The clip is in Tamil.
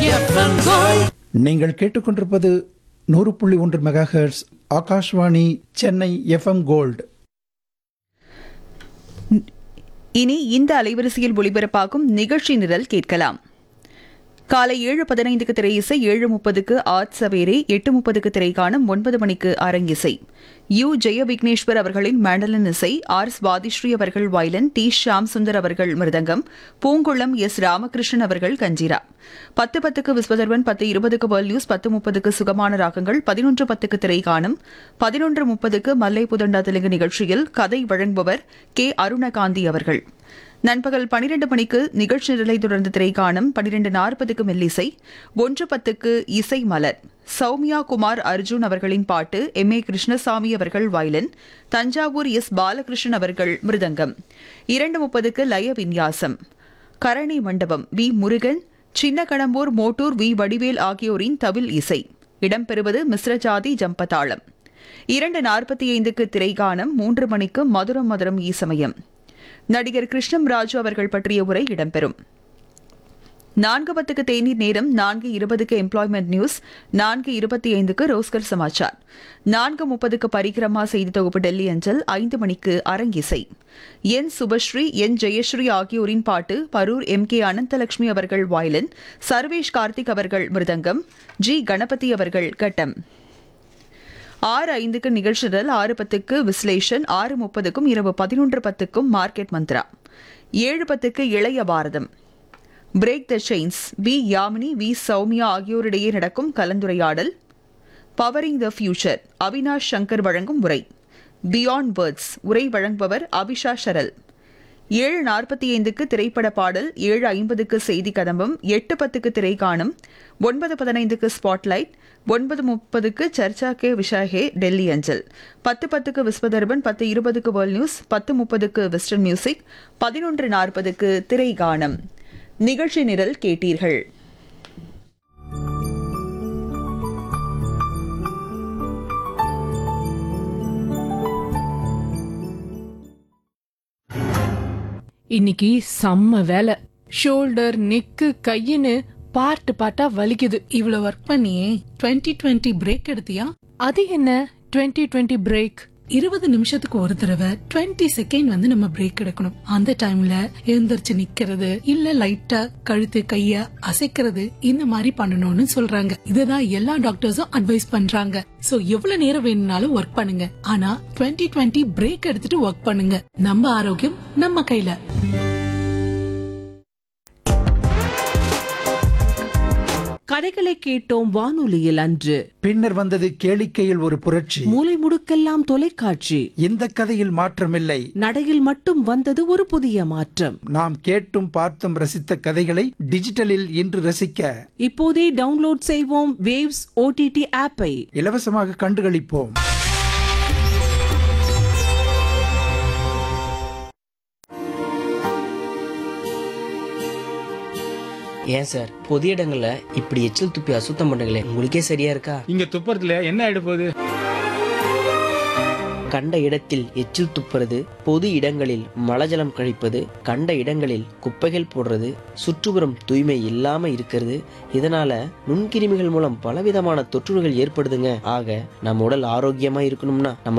எஃப்எம் கோல்ட் நீங்கள் கேட்டுக்கொண்டிருப்பது நூறு புள்ளி ஒன்று megahertz Akashvani Chennai FM gold இனி இந்த அலைவரிசையில் ஒளிபரப்பாகும் நிகழ்ச்சி நிரல் கேட்கலாம் காலை ஏழு பதினைந்துக்கு திரை இசை ஏழு முப்பதுக்கு ஆர்ட் சவேரே எட்டு முப்பதுக்கு திரை காணும் ஒன்பது மணிக்கு அரங்கிசை யு ஜெய விக்னேஸ்வர் அவர்களின் மேண்டலின் இசை ஆர் சுவாதிஸ்ரீ அவர்கள் வயலன் டி ஷாம் சுந்தர் அவர்கள் மிருதங்கம் பூங்குளம் எஸ் ராமகிருஷ்ணன் அவர்கள் கஞ்சிரா பத்து பத்துக்கு விஸ்வதர்வன் பத்து இருபதுக்கு வேர்ல்ட் நியூஸ் பத்து முப்பதுக்கு சுகமான ராகங்கள் பதினொன்று பத்துக்கு திரை காணும் பதினொன்று முப்பதுக்கு மல்லை புதண்டா தெலுங்கு நிகழ்ச்சியில் கதை வழங்குபவர் கே அருணகாந்தி அவர்கள் நண்பகல் பனிரெண்டு மணிக்கு நிகழ்ச்சி நிலை தொடர்ந்து திரை காணும் பனிரெண்டு நாற்பதுக்கு மெல்லிசை ஒன்று பத்துக்கு இசை மலர் சௌமியா குமார் அர்ஜுன் அவர்களின் பாட்டு எம் ஏ கிருஷ்ணசாமி அவர்கள் வயலின் தஞ்சாவூர் எஸ் பாலகிருஷ்ணன் அவர்கள் மிருதங்கம் இரண்டு முப்பதுக்கு லய விநியாசம் கரணி மண்டபம் வி முருகன் சின்ன கடம்பூர் மோட்டூர் வி வடிவேல் ஆகியோரின் தவில் இசை இடம்பெறுவது மிஸ்ரஜாதி ஜம்பதாளம் இரண்டு நாற்பத்தி ஐந்துக்கு திரைகானம் மூன்று மணிக்கு மதுரம் மதுரம் ஈசமயம் நடிகர் கிருஷ்ணம் ராஜு அவர்கள் பற்றிய உரை இடம்பெறும் நான்கு பத்துக்கு தேநீர் நேரம் நான்கு இருபதுக்கு எம்ப்ளாய்மெண்ட் நியூஸ் நான்கு இருபத்தி ஐந்துக்கு ரோஸ்கர் சமாச்சார் நான்கு முப்பதுக்கு பரிக்கிரமா செய்தி தொகுப்பு டெல்லி அஞ்சல் ஐந்து மணிக்கு அரங்கிசை என் சுபஸ்ரீ என் ஜெயஸ்ரீ ஆகியோரின் பாட்டு பரூர் எம் கே அனந்தலட்சுமி அவர்கள் வயலின் சர்வேஷ் கார்த்திக் அவர்கள் மிருதங்கம் ஜி கணபதி அவர்கள் கட்டம் ஆறு ஐந்துக்கு நிகழ்ச்சிதல் ஆறு பத்துக்கு விஸ்லேஷன் ஆறு முப்பதுக்கும் இரவு பதினொன்று பத்துக்கும் மார்க்கெட் மந்த்ரா ஏழு பத்துக்கு இளைய பாரதம் break the chains V Yamini V Soumya ஆகியோரிடையே நடக்கும் கலந்துரையாடல் powering the future Avinash Shankar வழங்கும் உரை பியாண்ட் வேர்ட்ஸ் உரை வழங்குபவர் அபிஷா ஷரல் ஏழு நாற்பத்தி ஐந்துக்கு திரைப்பட பாடல் ஏழு ஐம்பதுக்கு செய்தி கதம்பம் எட்டு பத்துக்கு திரை காணும் ஒன்பது பதினைந்துக்கு ஸ்பாட்லைட் ஒன்பது முப்பதுக்கு சர்ச்சா கே விஷாஹே டெல்லி அஞ்சல் பத்து பத்துக்கு விஸ்வதர்பன் பத்து இருபதுக்கு வேர்ல்ட் நியூஸ் பத்து முப்பதுக்கு வெஸ்டர்ன் மியூசிக் பதினொன்று நாற்பதுக்கு திரை கானம் நிகழ்ச்சி நிரல் கேட்டீர்கள் இன்னைக்கு செம்ம வேலை ஷோல்டர் நெக்கு கையின்னு பார்ட் பார்ட்டா வலிக்குது இவ்வளவு ஒர்க் பண்ணியே 2020 டுவெண்ட்டி பிரேக் எடுத்தியா அது என்ன 2020 டுவெண்ட்டி பிரேக் இருபது நிமிஷத்துக்கு ஒரு தடவை 20 செகண்ட் வந்து நம்ம பிரேக் எடுக்கணும் அந்த டைம்ல எழுந்திருச்சு நிக்கிறது இல்ல லைட்டா கழுத்து கைய அசைக்கிறது இந்த மாதிரி பண்ணணும்னு சொல்றாங்க இதுதான் எல்லா டாக்டர்ஸும் அட்வைஸ் பண்றாங்க சோ எவ்வளவு நேரம் வேணும்னாலும் ஒர்க் பண்ணுங்க ஆனா 2020 டுவெண்ட்டி பிரேக் எடுத்துட்டு ஒர்க் பண்ணுங்க நம்ம ஆரோக்கியம் நம்ம கையில கதைகளை கேட்டோம் வானொலியில் அன்று பின்னர் வந்தது கேளிக்கையில் ஒரு புரட்சி மூலை முடுக்கெல்லாம் தொலைக்காட்சி இந்த கதையில் மாற்றமில்லை நடையில் மட்டும் வந்தது ஒரு புதிய மாற்றம் நாம் கேட்டும் பார்த்தும் ரசித்த கதைகளை டிஜிட்டலில் இன்று ரசிக்க இப்போதே டவுன்லோட் செய்வோம் வேவ்ஸ் ஓடிடி ஆப்பை இலவசமாக கண்டுகளிப்போம் ஏன் சார் பொது இடங்கள்ல இப்படி எச்சில் துப்பி அசுத்தம் பண்ணுங்களே உங்களுக்கே சரியா இருக்கா இங்க துப்புறதுல என்ன ஆயிட போகுது கண்ட இடத்தில் எச்சில் துப்புறது பொது இடங்களில் மலஜலம் கழிப்பது கண்ட இடங்களில் குப்பைகள் போடுறது சுற்றுப்புறம் தூய்மை இல்லாம இருக்கிறது இதனால நுண்கிருமிகள் மூலம் பலவிதமான தொற்றுநோய்கள் ஏற்படுதுங்க ஆக நம்ம உடல் ஆரோக்கியமா இருக்கணும்னா நம்ம